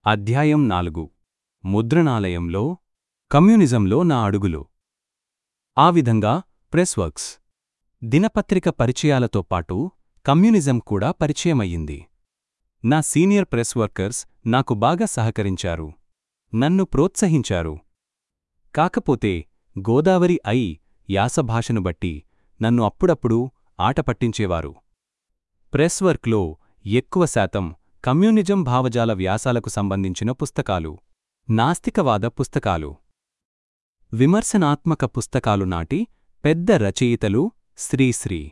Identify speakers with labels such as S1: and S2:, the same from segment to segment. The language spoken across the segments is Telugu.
S1: అధ్యాయం నాలుగు ముద్రణాలయంలో కమ్యూనిజంలో నా అడుగులు ఆ విధంగా ప్రెస్ వర్క్స్ దినపత్రిక పరిచయాలతో పాటు కమ్యూనిజం కూడా పరిచయమయ్యింది నా సీనియర్ ప్రెస్ వర్కర్స్ నాకు బాగా సహకరించారు నన్ను ప్రోత్సహించారు కాకపోతే గోదావరి ఐ యాసభాషను బట్టి నన్ను అప్పుడప్పుడు ఆట పట్టించేవారు ప్రెస్ వర్క్లో ఎక్కువ శాతం కమ్యూనిజం భావజాల వ్యాసాలకు సంబంధించిన పుస్తకాలు నాస్తికవాద పుస్తకాలు విమర్శనాత్మక పుస్తకాలు నాటి పెద్ద రచయితలు శ్రీశ్రీ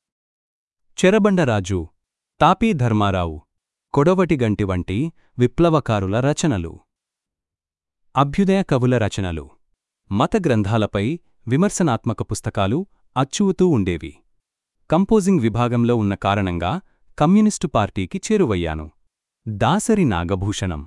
S1: చెరబండరాజు తాపీ ధర్మారావు కొడవటిగంటి వంటి విప్లవకారుల రచనలు అభ్యుదయ కవుల రచనలు మత గ్రంథాలపై విమర్శనాత్మక పుస్తకాలు అచ్చూతూ ఉండేవి కంపోజింగ్ విభాగంలో ఉన్న కారణంగా కమ్యూనిస్టు పార్టీకి చేరువయ్యాను దాసరి నాగభూషణం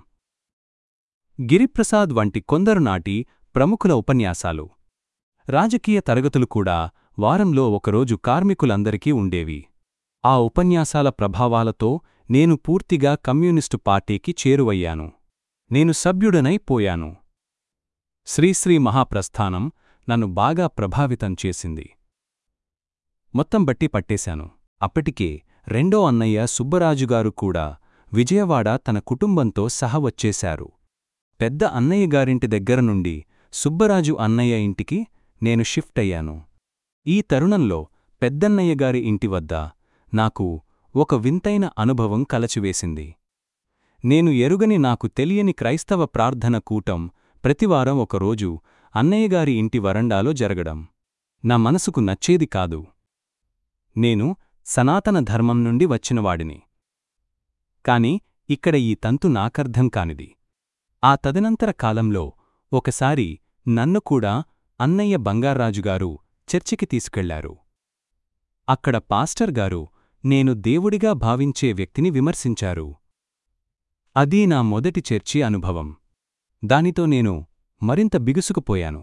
S1: గిరిప్రసాద్ వంటి కొందరు నాటి ప్రముఖుల ఉపన్యాసాలు రాజకీయ తరగతులు కూడా వారంలో ఒకరోజు కార్మికులందరికీ ఉండేవి ఆ ఉపన్యాసాల ప్రభావాలతో నేను పూర్తిగా కమ్యూనిస్టు పార్టీకి చేరువయ్యాను నేను సభ్యుడనై పోయాను శ్రీశ్రీ మహాప్రస్థానం నన్ను బాగా ప్రభావితం చేసింది మొత్తం బట్టి పట్టేశాను అప్పటికే రెండో అన్నయ్య సుబ్బరాజుగారు కూడా విజయవాడ తన కుటుంబంతో సహ వచ్చేశారు పెద్ద అన్నయ్య గారింటి దగ్గర నుండి సుబ్బరాజు అన్నయ్య ఇంటికి నేను షిఫ్ట్ అయ్యాను ఈ తరుణంలో పెద్దన్నయ్య గారి ఇంటి వద్ద నాకు ఒక వింతైన అనుభవం కలచివేసింది నేను ఎరుగని నాకు తెలియని క్రైస్తవ ప్రార్థన కూటం ప్రతివారం ఒకరోజు అన్నయ్యగారి ఇంటి వరండాలో జరగడం నా మనసుకు నచ్చేది కాదు నేను సనాతన ధర్మం నుండి వచ్చినవాడిని కాని ఇక్కడ ఈ తంతు నాకర్థం కానిది ఆ తదనంతర కాలంలో ఒకసారి నన్ను కూడా అన్నయ్య బంగారాజుగారు చర్చికి తీసుకెళ్లారు అక్కడ పాస్టర్ గారు నేను దేవుడిగా భావించే వ్యక్తిని విమర్శించారు అదీ నా మొదటి చర్చి అనుభవం దానితో నేను మరింత బిగుసుకుపోయాను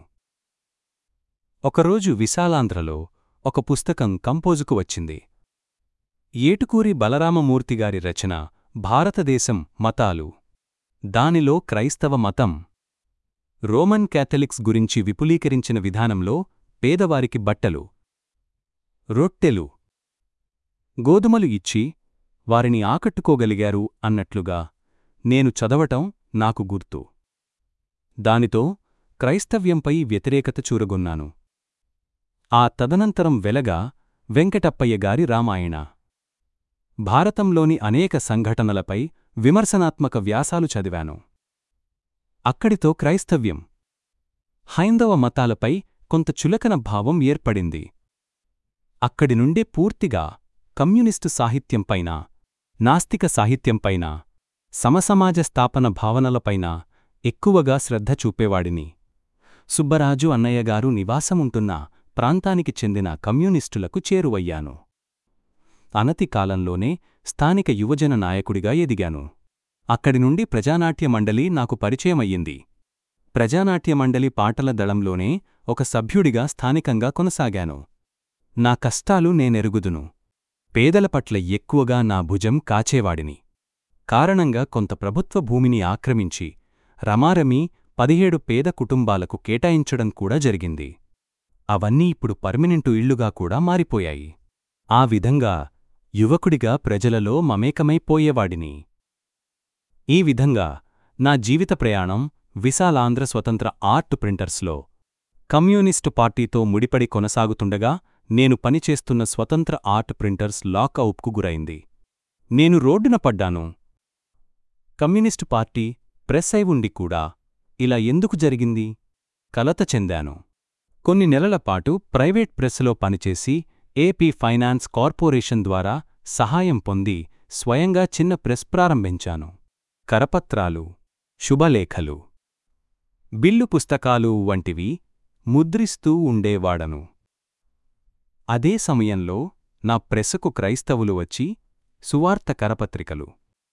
S1: ఒకరోజు విశాలాంధ్రలో ఒక పుస్తకం కంపోజుకు వచ్చింది ఏటుకూరి బలరామమూర్తిగారి రచన భారతదేశం మతాలు దానిలో క్రైస్తవ మతం రోమన్ క్యాథలిక్స్ గురించి విపులీకరించిన విధానంలో పేదవారికి బట్టలు రొట్టెలు గోధుమలు ఇచ్చి వారిని ఆకట్టుకోగలిగారు అన్నట్లుగా నేను చదవటం నాకు గుర్తు దానితో క్రైస్తవ్యంపై వ్యతిరేకత చూరగొన్నాను ఆ తదనంతరం వెలగా వెంకటప్పయ్య గారి రామాయణ భారతంలోని అనేక సంఘటనలపై విమర్శనాత్మక వ్యాసాలు చదివాను అక్కడితో క్రైస్తవ్యం హైందవ మతాలపై కొంత చులకన భావం ఏర్పడింది అక్కడి నుండే పూర్తిగా కమ్యూనిస్టు సాహిత్యంపైన నాస్తిక సాహిత్యంపైన సమసమాజ స్థాపన భావనలపైన ఎక్కువగా శ్రద్ధ చూపేవాడిని సుబ్బరాజు అన్నయ్యగారు నివాసముంటున్న ప్రాంతానికి చెందిన కమ్యూనిస్టులకు చేరువయ్యాను అనతి కాలంలోనే స్థానిక యువజన నాయకుడిగా ఎదిగాను అక్కడి నుండి ప్రజానాట్య మండలి నాకు పరిచయమయ్యింది ప్రజానాట్య మండలి పాటల దళంలోనే ఒక సభ్యుడిగా స్థానికంగా కొనసాగాను నా కష్టాలు నేనెరుగుదును పేదల పట్ల ఎక్కువగా నా భుజం కాచేవాడిని కారణంగా కొంత ప్రభుత్వ భూమిని ఆక్రమించి రమారమి పదిహేడు పేద కుటుంబాలకు కేటాయించడం కూడా జరిగింది అవన్నీ ఇప్పుడు పర్మినెంటు ఇళ్లుగా కూడా మారిపోయాయి ఆ విధంగా యువకుడిగా ప్రజలలో మమేకమైపోయేవాడిని ఈ విధంగా నా జీవిత ప్రయాణం విశాలాంధ్ర స్వతంత్ర ఆర్ట్ ప్రింటర్స్లో కమ్యూనిస్టు పార్టీతో ముడిపడి కొనసాగుతుండగా నేను పనిచేస్తున్న స్వతంత్ర ఆర్ట్ ప్రింటర్స్ లాకౌట్కు గురైంది నేను రోడ్డున పడ్డాను కమ్యూనిస్టు పార్టీ ప్రెస్ అయి ఉండి కూడా ఇలా ఎందుకు జరిగింది కలత చెందాను కొన్ని నెలల పాటు ప్రైవేట్ ప్రెస్లో పనిచేసి ఏపీ ఫైనాన్స్ కార్పొరేషన్ ద్వారా సహాయం పొంది స్వయంగా చిన్న ప్రెస్ ప్రారంభించాను కరపత్రాలు శుభలేఖలు బిల్లు పుస్తకాలు వంటివి ముద్రిస్తూ ఉండేవాడను అదే సమయంలో నా ప్రెస్సుకు క్రైస్తవులు వచ్చి సువార్త కరపత్రికలు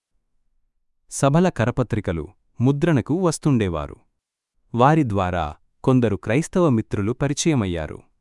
S1: సభల కరపత్రికలు ముద్రణకు వస్తుండేవారు వారి ద్వారా కొందరు క్రైస్తవ మిత్రులు పరిచయమయ్యారు